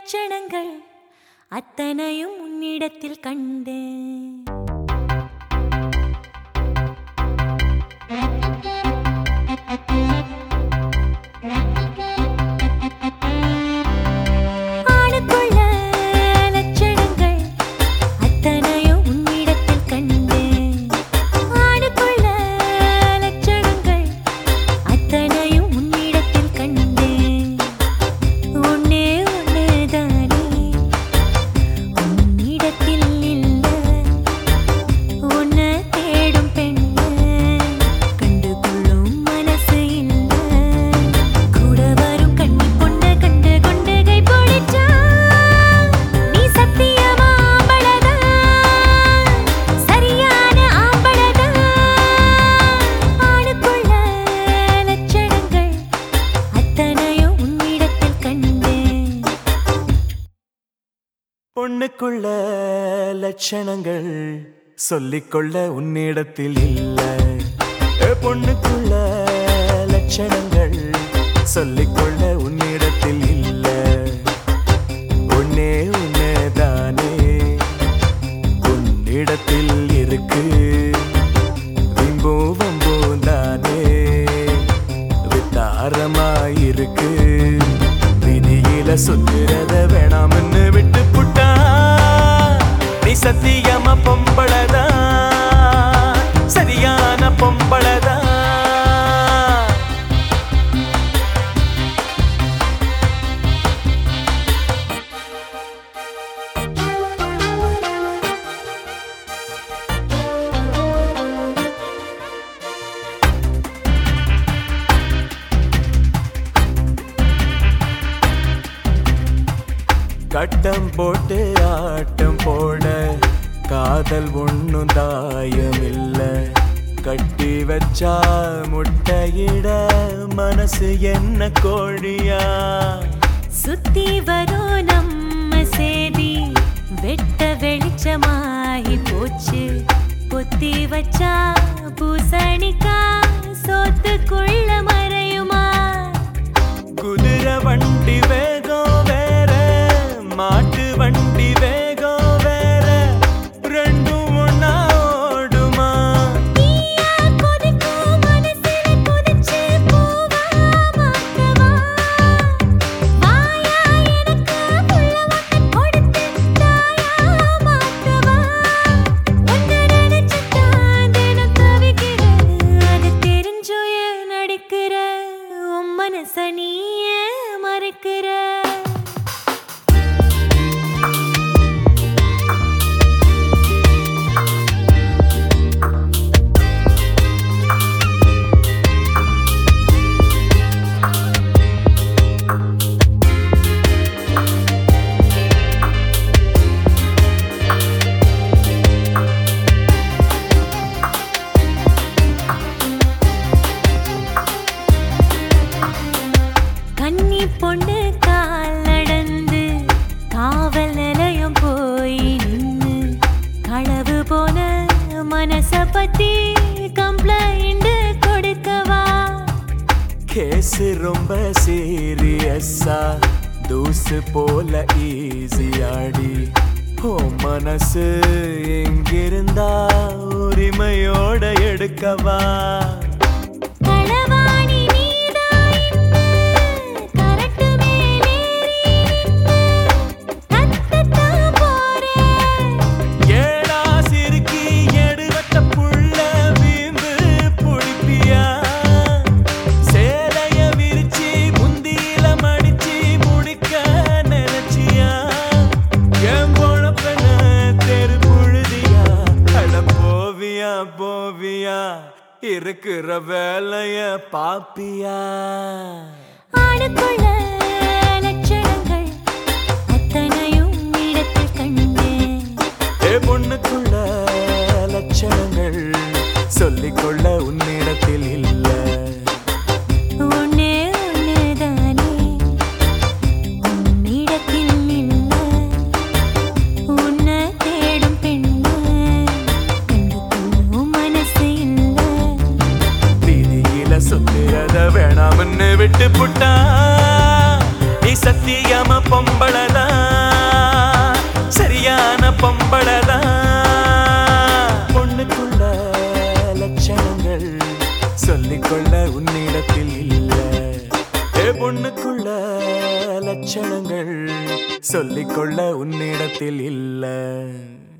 லட்சணங்கள் அத்தனையும் உன்னிடத்தில் கண்டேன் ஆணுக்குள்ள லட்சணங்கள் அத்தனையும் உன்னிடத்தில் கண்டேன் ஆணுக்குள்ள லட்சணங்கள் அத்தனையும் உன்னிடத்தில் கண்டேன் ஒன்னே ஒன்னுதானே உன்னிடத்தில் இல்ல உன்னை தேடும் பெண்ணு கண்டு கொள்ளும் மனசு இல்ல கூட வரும் கண்ணி பொண்ண கண்டு கொண்டு கை பிடிச்சா நீ சத்தியமா ஆம்பளதா சரியான ஆம்பளதா ஆணுக்குள்ள லட்சணங்கள் அத்தனையும் உன்னிடத்தில் கண்டேன் பொண்ணுக்குள்ள லட்சணங்கள் சொல்லிக்கொள்ள உன்னிடத்தில் இல்ல ஏ, பொண்ணுக்குள்ள லட்சணங்கள் சொல்லிக்கொள்ள உன்னிடத்தில் இல்ல ஒன்னே ஒன்னே தானே உன்னிடத்தில் இருக்கு விம்பும் வம்பும் தானே வித்தாரமாயிருக்கு விதியில சுத்துறத வேணாம்னு விட்டு புட்டா நீ சத்தியமா பொம்பளதா சரியான பொம்பளதா கட்டம் போட்டு ஆட்டம் போட காதல் ஒண்ணும் தாயம் இல்ல கட்டி வச்சா முட்டையிட மனசு என்ன கோழியா சுத்தி வரும் நம்ம சேதி வெட்ட வெளிச்சமாகி போச்சு பொத்தி வச்சா பூசணிக்கா சோத்துக்குள்ள மறையுமா குதிரை வண்டி வேகம் வேற மாட்டு வண்டி வேகம் வேற ரெண்டும் ஒண்ணா ஓடுமா நீயா கொதிக்கும் மனசில கொதிச்சு பூவா மாத்தவா வாயா எனக்கு புள்ள ஒட்ட கொடுத்து தாயா மாத்தவா ஒன்னு நினைச்சுதான் தினம் தவிக்கிறேன் அது தெரிஞ்சும் ஏன் நடிக்கிற உன் மனச நீயே மறைக்கிற கன்னி பொண்ணு கால் நடந்து காவல் நிலையம் போய் நின்னு களவு போன மனச பத்தி கம்ப்ளைண்ட் கொடுக்கவா கேஸ் ரொம்ப சீரியஸா தூசு போல ஈஸியாடி ஓ மனசு எங்கிருந்தா உரிமையோட எடுக்கவா களவாணி நீதான் இன்னு கரட்டு மேலேறி நின்னு கத்தத்தான் போறேன் ஏடா சிறுக்கி எடுவட்ட புள்ள வீம்பு புடிப்பியா சேலைய விரிச்சி முந்தியில மடிச்சி முடிக்க நினைச்சியா ஏன் போன பெண்ண தெரு புழுதியா அட போவியா போவியா இருக்கிற வேலைய பாப்பியா ஆணுக்குள்ள லட்சணங்கள் அத்தனையும் இடத்தில் கண்டேன் ஏ பொண்ணுக்குள்ள லட்சணங்கள் சொல்லிக்கொள்ள உன்னிடத்தில் இல்ல ஒன்னே ஒன்னுதானே உன்னிடத்தில் இல்ல உன்னை தேடும் பெண்ணு கண்டு கொள்ளும் மனசு இல்ல வீதியில சுத்துறத வேணாம்னு விட்டு புட்டா நீ சத்தியம பொம்பளதான் பொம்பளதான் பொண்ணுக்குள்ள லட்சணங்கள் சொல்லிக்கொள்ள உன்னிடத்தில் இல்ல ஏ பொண்ணுக்குள்ள லட்சணங்கள் சொல்லிக்கொள்ள உன்னிடத்தில் இல்ல